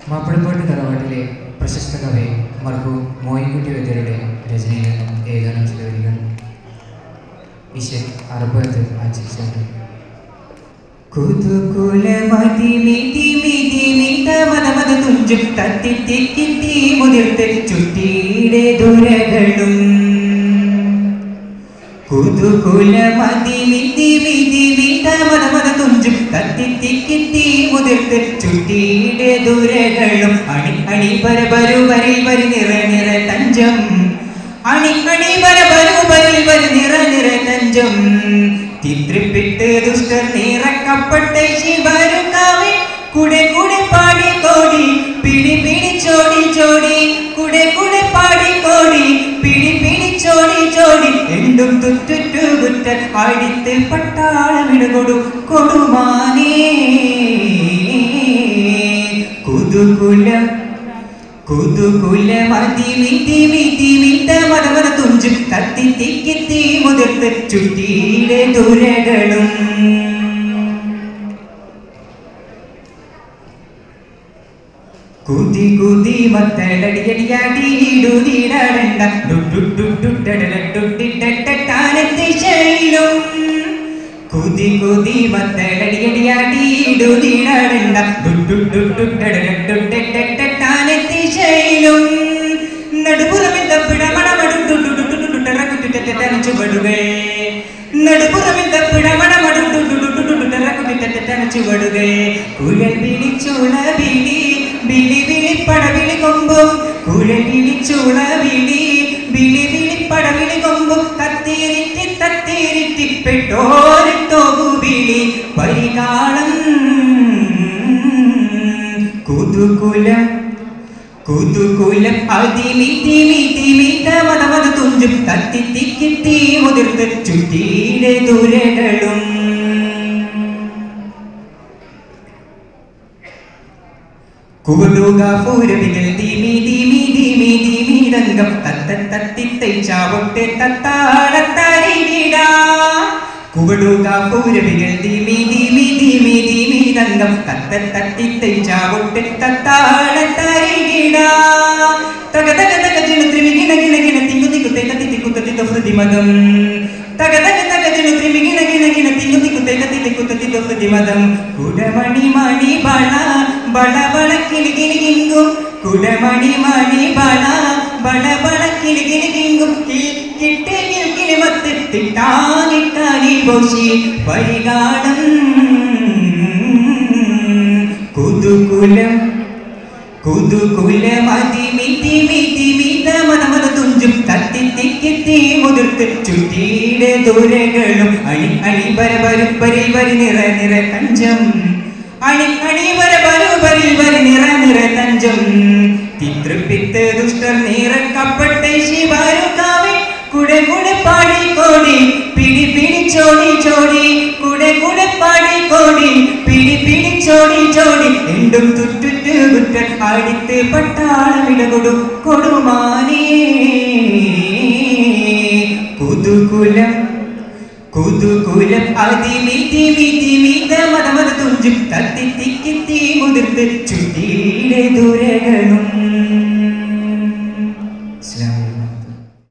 മാപ്പിളപ്പാട്ട് തറവാട്ടിലെ പ്രശസ്ത കവി മർഹൂം മോയിൻകുട്ടി വൈദ്യരുടെ രചനയിൽ നിന്നും ഏതാനും ചില വരികൾ ഈശ്വർ അറുപത് ആചരിച്ചു കുതുകുലമതി മിതി മിതി മിത മത മത തുഞ്ചും തത്തി തിക്കി തീ മുതിർത്ത് ചുറ്റിയുടെ ദുരകളും കുതുകുലമതി മിതി മിതി മിത മത മത തുഞ്ചും തത്തി തിക്കി തീ മുതിർത്ത് ചുറ്റിയുടെ ദുരകളും അണി അണി പര പരു വരിൽ വരി നിറ നിറ തഞ്ചം അണി അണി പര പരു വരിൽ വരി നിറ നിറ തഞ്ചം തിത്രിപ്പിട്ട് ദുഷ്ടർ നിറക്കപ്പെട്ട ശിവരുക്കാവെ കുടെ കുടെ പാടി കോടി പിടി പിടി ചോടി ചോടി കുടെ കുടെ പാടി കോടി പിടി പിടി ചോടി ചോടി എന്തും തുറ്റുറ്റു കുറ്റ അടിത്ത് പട്ടാളമിടുകൊടു കൊടുമാനേ കുതുകുലം കുതുകുല മതി മിതി മിതി മിത മത മത തുഞ്ചും തത്തി തിക്കി തീ മുതിർത്ത് ചുറ്റിയിലെ ദുരകളും കുതി കുതി മത്തടടിയടിയാടിയിടുതിടണ്ട ടുട്ടുട്ടുട്ടുട്ടടട്ടുട്ടിട്ടട്ടാനത്തെ ശൈലും കുതി കുതി മത്തടടിയടിയാടിയിടുതിടണ്ട ടുട്ടുട്ടുട്ടുട്ടടട്ടുട്ടിട്ടട്ടാനത്തെ ശൈലും നടുപുറമിൽ തപ്പിടമണമടുട്ടുട്ടുട്ടുട്ടുട്ടുട്ടറക്കുട്ടിട്ടനച്ചുവടുകേ നടുപുറമിൽ തപ്പിടമണമടുട്ടുട്ടുട്ടുട്ടുട്ടറക്കുട്ടിട്ടനച്ചുവടുകേ കുഴൽ വിളിച്ചുള വിളി വിളി വിളിപ്പട വിളി കൊമ്പും കുഴൽ വിളിച്ചുള വിളി വിളി വിളിപ്പട വിളി കൊമ്പും തത്തീരിറ്റി തത്തീരിറ്റി പെട്ടോരിത്തോകു വിളി പരികാളം കുതുകുലം കുതുകുലം അതിമിതി മിതി മിത മത മത തുഞ്ചും തത്തി തിക്കി തീ മുതിർത്ത് ചുറ്റിയിലെ ദുരകളും കുകുതുക പൂരവികൾ ദിമി ദിമി ദിമി ദിമിതങ്കം തത്ത തത്തിത്തൈ ചാവട്ടെ തത്താടത്തരിവിടാ കുകുടുക പൂരവികൾ ദിമി ദിമി ദിമി ദിമിതങ്കം തത്ത തത്തിത്തൈ ചാവട്ടെ തത്താടത്തരിവിടാ തക തക തക ജിണു ത്രിമിഗിണ ഗിണ ഗിണ തിങ്ങു തിക്കുത്തെ തത്തി തിക്കുത്ത തിത്ത ഹൃദിമതം തക തക തക ജിണു ത്രിമിഗിണ ഗിണ ഗിണ തിങ്ങു തിക്കുത്തെ തത്തി തിക്കുത്ത തിത്ത ഹൃദിമതം കുടമണി മണി ബള ബള ബള കിളി കിളി കിങ്കും കുടമണി മണി ബള ബള ബള കിളി കിളി കിങ്കും കിട്ടി കിൽ കിളി മത്ത് തിട്ടാനിട്ടാനി ബോഷി പരികാളം കുതുകുലം കുതുകുലം അതിമിതി മിതി മിത മത മത തുഞ്ചും തത്തി തിക്കി തീ മുതിർത്ത് ചുറ്റിയുടെ ദൂരകളും അണി അണി വര വരും വരിൽ വരി നിറ നിറ തഞ്ചം അണി അണി വര വരു വരിൽ വരി നിറ നിറ തഞ്ചം തിതൃപ്പിത്ത് ദുഷ്ടർ നിറക്കപ്പെട്ട ശിവരുക്കാവെ കുടെ കുടെ പാടി കോടി പിടി പിടി ചോടി ചോടി കുടെ കുടെ പാടി കോടി പിടി പിടി ചോടി ചോടി എന്തും തുറ്റുറ്റ് കുറ്റ അടിത്ത് പട്ടാളമിടകൊടു കൊടുമാനേ കുതുകുലം കുതുകുലം അതിമിതി മിതി മിത മത മത തുഞ്ചും തത്തി തിക്കി തീ മുതിർത്ത് ചുറ്റിയിലെ ദുരകളും